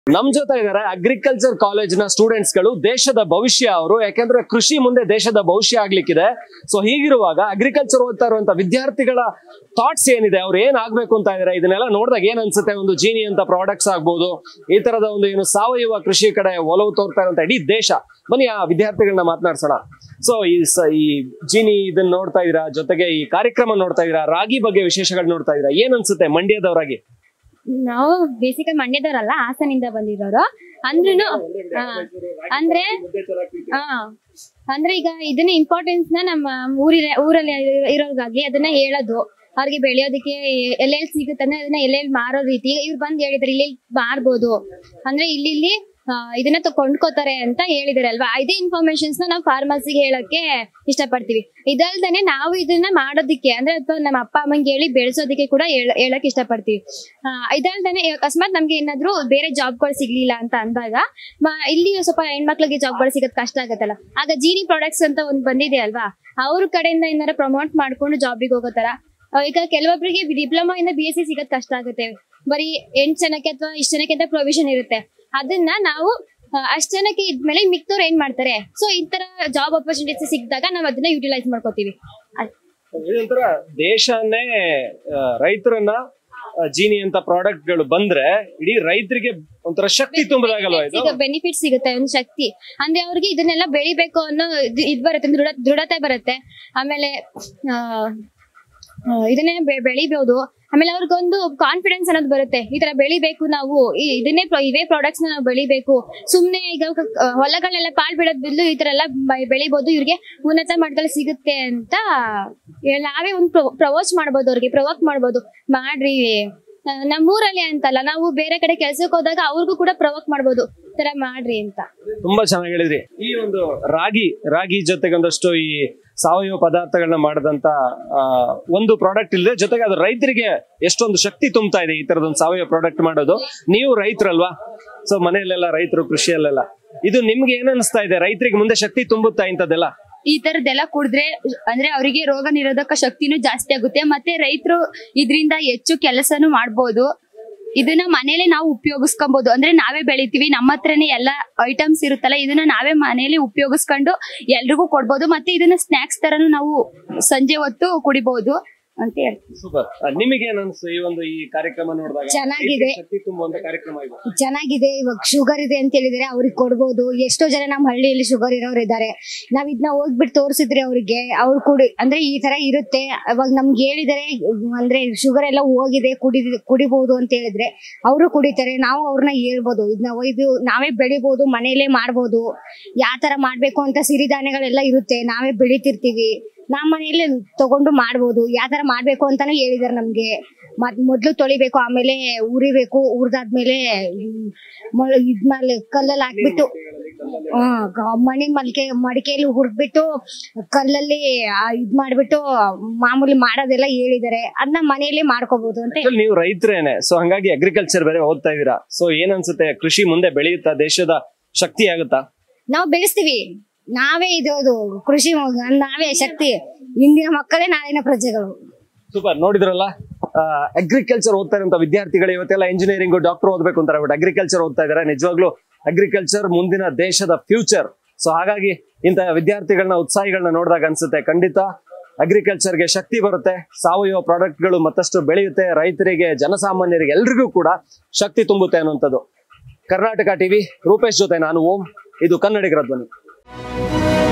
ನಮ್ ಜೊತೆ ಇದಾರೆ ಅಗ್ರಿಕಲ್ಚರ್ ಕಾಲೇಜ್ ನ ಸ್ಟೂಡೆಂಟ್ಸ್ ಗಳು ದೇಶದ ಭವಿಷ್ಯ ಅವರು ಯಾಕಂದ್ರೆ ಕೃಷಿ ಮುಂದೆ ದೇಶದ ಭವಿಷ್ಯ ಆಗ್ಲಿಕ್ಕಿದೆ ಸೊ ಹೀಗಿರುವಾಗ ಅಗ್ರಿಕಲ್ಚರ್ ಓದ್ತಾ ಇರುವಂತ ವಿದ್ಯಾರ್ಥಿಗಳ ಥಾಟ್ಸ್ ಏನಿದೆ ಅವ್ರು ಏನ್ ಆಗ್ಬೇಕು ಅಂತ ಇದಾರೆ ಇದನ್ನೆಲ್ಲ ನೋಡಿದಾಗ ಏನ್ ಅನ್ಸುತ್ತೆ ಒಂದು ಜೀನಿ ಅಂತ ಪ್ರಾಡಕ್ಟ್ಸ್ ಆಗ್ಬೋದು ಈ ತರದ ಒಂದು ಏನು ಸಾವಯವ ಕೃಷಿ ಕಡೆ ಒಲವು ತೋರ್ತಾ ಇರುವಂತ ಇಡೀ ದೇಶ ಬನ್ನಿ ಆ ವಿದ್ಯಾರ್ಥಿಗಳನ್ನ ಮಾತನಾಡ್ಸೋಣ ಸೊ ಈ ಸ ಈ ಜೀನಿ ಇದನ್ನ ನೋಡ್ತಾ ಇದೀರಾ ಜೊತೆಗೆ ಈ ಕಾರ್ಯಕ್ರಮ ನೋಡ್ತಾ ಇದೀರಾ ರಾಗಿ ಬಗ್ಗೆ ವಿಶೇಷಗಳು ನೋಡ್ತಾ ಇದೀರಾ ಏನ್ ಅನ್ಸುತ್ತೆ ಮಂಡ್ಯದವರಾಗಿ ನಾವು ಬೇಸಿಕಲಿ ಮಂಡ್ಯದವರಲ್ಲ ಹಾಸನಿಂದ ಬಂದಿರೋರು ಅಂದ್ರೂ ಅಂದ್ರೆ ಹಾ ಅಂದ್ರೆ ಈಗ ಇದನ್ನ ಇಂಪಾರ್ಟೆನ್ಸ್ ನ ನಮ್ಮ ಊರಿನ ಊರಲ್ಲಿ ಇರೋರ್ಗಾಗ್ಲಿ ಅದನ್ನ ಹೇಳೋದು ಅವ್ರಿಗೆ ಬೆಳೆಯೋದಕ್ಕೆ ಎಲ್ಲೆಲ್ಲಿ ಸಿಗುತ್ತೆ ಅಂದ್ರೆ ಅದನ್ನ ಎಲ್ಲೆಲ್ಲಿ ಮಾರೋ ರೀತಿ ಈಗ ಇವ್ರು ಬಂದ್ ಹೇಳಿದ್ರೆ ಇಲ್ಲಿ ಮಾರ್ಬೋದು ಅಂದ್ರೆ ಇಲ್ಲಿ ಇಲ್ಲಿ ಆ, ಇದನ್ನ ತ- ಕೊಂಡ್ಕೋತಾರೆ ಅಂತ ಹೇಳಿದಾರೆ ಅಲ್ವಾ ಇದೇ ಇನ್ಫಾರ್ಮೇಶನ್ಸ್ ನ ನಾವು ಫಾರ್ಮಸಿಗೆ ಹೇಳಕ್ಕೆ ಇಷ್ಟಪಡ್ತೀವಿ ಇದಲ್ದೇನೆ ನಾವು ಇದನ್ನ ಮಾಡೋದಕ್ಕೆ ಅಂದ್ರೆ ಅಥವಾ ನಮ್ಮ ಅಪ್ಪ ಅಮ್ಮಂಗೆ ಹೇಳಿ ಬೆಳೆಸೋದಕ್ಕೆ ಕೂಡ ಹೇಳ- ಹೇಳಕ್ ಇಷ್ಟಪಡ್ತೀವಿ ಆ, ಇದಲ್ದೇನೆ ಅಕಸ್ಮಾತ್ ನಮ್ಗೆ ಏನಾದ್ರು ಬೇರೆ ಜಾಬ್ಗಳು ಸಿಗ್ಲಿಲ್ಲ ಅಂತ ಅಂದಾಗ ಮ- ಇಲ್ಲಿ ಸ್ವಲ್ಪ ಹೆಣ್ಮಕ್ಳಿಗೆ ಜಾಬ್ಗಳು ಸಿಗೋದ್ ಕಷ್ಟ ಆಗತ್ತಲ್ಲ ಆಗ ಜೀನಿ ಪ್ರಾಡಕ್ಟ್ಸ್ ಅಂತ ಒಂದ್ ಬಂದಿದೆ ಅಲ್ವಾ ಅವ್ರ ಕಡೆಯಿಂದ ಏನಾರ ಪ್ರಮೋಟ್ ಮಾಡ್ಕೊಂಡು ಜಾಬಿಗೆ ಹೋಗೋ ತರ ಆ, ಈಗ ಕೆಲವೊಬ್ಬರಿಗೆ ಡಿಪ್ಲೊಮಾ ಇಂದ ಬಿ ಎಸ್ ಸಿ ಸಿಗೋದ್ ಕಷ್ಟ ಆಗುತ್ತೆ ಬರೀ ಎಂಟ್ ಜನಕ್ಕೆ ಅಥವಾ ಇಷ್ಟ ಜನಕ್ಕೆ ಅಂತ ಪ್ರೊವಿಷನ್ ಇರುತ್ತೆ ಅದನ್ನ ನಾವು ಆ, ಅಷ್ಟ್ ಜನಕ್ಕೆ ಇದ್ಮೇಲೆ ಮಿಕ್ತವ್ರು ಏನ್ ಮಾಡ್ತಾರೆ ಸೊ ಈ ತರ ಜಾಬ್ ಆಪರ್ಚುನಿಟೀಸ್ ಸಿಕ್ಕಿದಾಗ ನಾವ್ ಅದನ್ನ ಯುಟಿಲೈಸ್ ಮಾಡ್ಕೋತೀವಿ ಅದ್- ಇದೊಂಥರ ದೇಶನೇ ಆ, ರೈತರನ್ನ ಆ, ಜೀನಿ ಅಂತ ಪ್ರಾಡಕ್ಟ್ ಗಳು ಬಂದ್ರೆ ಇಡೀ ರೈತರಿಗೆ ಒಂಥರ ಶಕ್ತಿ ತುಂಬದಾಗಲ್ವಾ ಇದು ಬೆನಿಫಿಟ್ ಸಿಗುತ್ತೆ ಒಂದು ಶಕ್ತಿ ಅಂದ್ರೆ ಅವ್ರಿಗೆ ಇದನ್ನೆಲ್ಲ ಬೆಳಿಬೇಕು ಅನ್ನೋ ಇದ್ ಇದ್ ಬರುತ್ತೆ ದೃಢ ದೃಢತೆ ಬರುತ್ತೆ ಆಮೇಲೆ ಆ, ಆ, ಇದನ್ನೇ ಬೆ- ಬೆಳಿಬೋದು ಆಮೇಲೆ ಅವ್ರಿಗೊಂದು ಕಾನ್ಫಿಡೆನ್ಸ್ ಅನ್ನೋದು ಬರುತ್ತೆ ಈ ತರ ಬೆಳಿಬೇಕು ನಾವು ಈ- ಇದನ್ನೇ pro- ಇವೇ ಪ್ರಾಡಕ್ಟ್ಸ್ ನಾವು ಬೆಳಿಬೇಕು ಸುಮ್ನೆ ಈಗ ಕ- ಆ, ಹೊಲಗಳನ್ನೆಲ್ಲ ಪಾಳ್ ಬಿಡೋದ್ ಬಿದ್ದು ಈ ತರ ಎಲ್ಲ ಬ- ಬೆಳಿಬೋದು ಇವ್ರಿಗೆ ಉನ್ನತ ಮಟ್ಟದಲ್ಲಿ ಸಿಗುತ್ತೆ ಅಂತ ಹೇಳ್- ನಾವೇ ಒಂದು ಪ್ರವೋಚ್ ಮಾಡ್ಬೋದು ಅವ್ರಿಗೆ ಪ್ರವೋಕ್ ಮಾಡ್ಬೋದು ಮಾಡ್ರಿ ಆ, ನಮ್ಮೂರಲ್ಲಿ ಅಂತಲ್ಲ ನಾವು ಬೇರೆ ಕಡೆ ಕೆಲ್ಸಕ್ಕೆ ಹೋದಾಗ ಅವ್ರಿಗೂ ಕೂಡ ಪ್ರವೋಕ್ ಮಾಡ್ಬೋದು ಈ ತರ ಮಾಡ್ರಿ ಅಂತ ತುಂಬಾ ಚೆನ್ನಾಗಿ ಹೇಳಿದ್ರಿ ಈ ಒಂದು ರಾಗಿ ರಾಗಿ ಜೊತೆಗೆ ಒಂದಷ್ಟು ಈ ಸಾವಯವ ಪದಾರ್ಥಗಳನ್ನ ಮಾಡದಂತ ಆ, ಒಂದು ಪ್ರಾಡಕ್ಟ್ ಇಲ್ಲದೆ ಜೊತೆಗೆ ಅದು ರೈತರಿಗೆ ಎಷ್ಟೊಂದು ಶಕ್ತಿ ತುಂಬ್ತಾ ಇದೆ ಈ ತರದೊಂದು ಸಾವಯವ ಪ್ರಾಡಕ್ಟ್ ಮಾಡೋದು ನೀವು ರೈತರಲ್ವಾ ಸೊ ಮನೆಯಲ್ಲೆಲ್ಲ ರೈತರು ಕೃಷಿಯಲ್ಲೆಲ್ಲ ಇದು ನಿಮ್ಗೆ ಏನ್ ಅನಿಸ್ತಾ ಇದೆ ರೈತರಿಗೆ ಮುಂದೆ ಶಕ್ತಿ ತುಂಬುತ್ತಾ ಇಂಥದ್ದೆಲ್ಲ ಈ ತರದೆಲ್ಲ ಕುಡಿದ್ರೆ ಅಂದ್ರೆ ಅವರಿಗೆ ರೋಗ ನಿರೋಧಕ ಶಕ್ತಿನೂ ಜಾಸ್ತಿ ಆಗುತ್ತೆ ಮತ್ತೆ ರೈತರು ಇದರಿಂದ ಹೆಚ್ಚು ಕೆಲಸನೂ ಮಾಡ್ಬೋದು ಇದನ್ನ ಮನೇಲೆ ನಾವು ಉಪಯೋಗಿಸ್ಕೊಬಹುದು ಅಂದ್ರೆ ನಾವೇ ಬೆಳಿತೀವಿ ನಮ್ಮ ಹತ್ರನೇ ಎಲ್ಲ ಐಟಮ್ಸ್ ಇರುತ್ತಲ್ಲ ಇದನ್ನ ನಾವೇ ಮನೇಲಿ ಉಪಯೋಗಿಸ್ಕೊಂಡು ಎಲ್ರಿಗೂ ಕೊಡ್ಬೋದು ಮತ್ತೆ ಇದನ್ನ ಸ್ನಾಕ್ಸ್ ತರನು ನಾವು ಸಂಜೆ ಹೊತ್ತು ಕುಡಿಬಹುದು ಅಂತ ಹೇಳ್ತೀವಿ ಸೂಪರ್ ನಿಮಗೆ ಏನ್ ಅನ್ಸು ಈ ಒಂದು ಈ ಕಾರ್ಯಕ್ರಮ ನೋಡಿದಾಗ ಚೆನ್ನಾಗಿದೆ. ರೈತರಿಗೆ ಶಕ್ತಿ ತುಂಬುವಂತ ಕಾರ್ಯಕ್ರಮ ಇದು ಚೆನ್ನಾಗಿದೆ ಇವಾಗ ಶುಗರ್ ಇದೆ ಅಂತ ಹೇಳಿದ್ರೆ ಅವ್ರಿಗೆ ಕೊಡ್ಬೋದು ಎಷ್ಟೋ ಜನ ನಮ್ಮ ಹಳ್ಳಿಯಲ್ಲಿ ಶುಗರ್ ಇರೋರು ಇದ್ದಾರೆ ನಾವ್ ಇದನ್ನ ಹೋಗ್ಬಿಟ್ಟು ತೋರಿಸಿದ್ರೆ ಅವ್ರಿಗೆ ಅವ್ರು ಕುಡಿ ಅಂದ್ರೆ ಈ ತರ ಇರುತ್ತೆ ಅವಾಗ ನಮ್ಗೆ ಹೇಳಿದರೆ ಅಂದ್ರೆ ಶುಗರ್ ಎಲ್ಲ ಹೋಗಿದೆ ಕುಡಿ ಕುಡಿಬಹುದು ಅಂತ ಹೇಳಿದ್ರೆ ಅವರು ಕುಡಿತಾರೆ ನಾವು ಅವ್ರನ್ನ ಹೇಳ್ಬೋದು ಇದನ್ನ ಒಯ್ದು ನಾವೇ ಬೆಳಿಬಹುದು ಮನೆಯಲ್ಲೇ ಮಾಡ್ಬೋದು ಯಾವ ತರ ಮಾಡ್ಬೇಕು ಅಂತ ಸಿರಿಧಾನ್ಯಗಳೆಲ್ಲ ಇರುತ್ತೆ ನಾವೇ ಬೆಳಿತಿರ್ತೀವಿ ನಮ್ಮ ಮನೆಯಲ್ಲೇ ತಗೊಂಡು ಮಾಡ್ಬೋದು ಯಾವ ತರ ಮಾಡ್ಬೇಕು ಅಂತಾನು ಹೇಳಿದಾರೆ ನಮ್ಗೆ ಮತ್ ಮೊದ್ಲು ತೊಳಿಬೇಕು ಆಮೇಲೆ ಉರಿಬೇಕು ಉರ್ದಾದ್ಮೇಲೆ ಹ್ಮ್, ಮ- ಇದ್ಮೇಲೆ ಕಲ್ಲಲ್ಲಿ ಹಾಕ್ಬಿಟ್ಟು ಹ್ಮ್ ಗ- ಮಣ್ಣಿನ ಮಲ್ಕೆ ಮಡಿಕೆಯಲ್ಲಿ ಹುರ್ದ್ಬಿಟ್ಟು ಕಲ್ಲಲ್ಲಿ ಆ, ಇದ್ ಮಾಡ್ಬಿಟ್ಟು ಮಾಮೂಲಿ ಮಾಡೋದೆಲ್ಲ ಹೇಳಿದಾರೆ ಅದನ್ನ ಮನೆಯಲ್ಲೇ ಮಾಡ್ಕೋಬಹುದು ಅಂತ Actually ನೀವು ರೈತರೇನೆ ಸೊ ಹಂಗಾಗಿ ಅಗ್ರಿಕಲ್ಚರ್ ಬೇರೆ ಓದ್ತಾ ಇದೀರಾ ಸೊ ಏನ್ ಅನ್ಸುತ್ತೆ ಕೃಷಿ ಮುಂದೆ ಬೆಳೆಯುತ್ತಾ ದೇಶದ ಶಕ್ತಿ ಆಗುತ್ತಾ ನಾವು ಬೆಳೆಸ್ತೀವಿ ನಾವೇ ಇದು ಅದು ಕೃಷಿ ಮ- ನಾವೇ ಶಕ್ತಿ ಇಂದಿನ ಮಕ್ಕಳೇ ನಾಳಿನ ಪ್ರಜೆಗಳು ಸೂಪರ್ ನೋಡಿದ್ರಲ್ಲ ಅಗ್ರಿಕಲ್ಚರ್ ಓದ್ತಾ ಇರುವಂತ ವಿದ್ಯಾರ್ಥಿಗಳು ಇವತ್ತೆಲ್ಲ ಇಂಜಿನಿಯರಿಂಗ್ ಡಾಕ್ಟರ್ ಓದ್ಬೇಕು ಅಂತಾರೆ ಬಟ್ ಅಗ್ರಿಕಲ್ಚರ್ ಓದ್ತಾ ಇದಾರೆ ನಿಜವಾಗ್ಲೂ ಅಗ್ರಿಕಲ್ಚರ್ ಮುಂದಿನ ದೇಶದ ಫ್ಯೂಚರ್ ಸೊ ಹಾಗಾಗಿ ಇಂತಹ ವಿದ್ಯಾರ್ಥಿಗಳನ್ನ ಉತ್ಸಾಹಿಗಳನ್ನ ನೋಡಿದಾಗ ಅನ್ಸುತ್ತೆ ಖಂಡಿತ ಅಗ್ರಿಕಲ್ಚರ್ಗೆ ಶಕ್ತಿ ಬರುತ್ತೆ ಸಾವಯವ ಪ್ರಾಡಕ್ಟ್ಗಳು ಮತ್ತಷ್ಟು ಬೆಳೆಯುತ್ತೆ ರೈತರಿಗೆ ಜನಸಾಮಾನ್ಯರಿಗೆ ಎಲ್ರಿಗೂ ಕೂಡ ಶಕ್ತಿ ತುಂಬುತ್ತೆ ಅನ್ನುವಂಥದ್ದು ಕರ್ನಾಟಕ ಟಿವಿ ರೂಪೇಶ್ ಜೊತೆ ನಾನು ಓಂ ಇದು ಕನ್ನಡಿಗರ ಧ್ವನಿ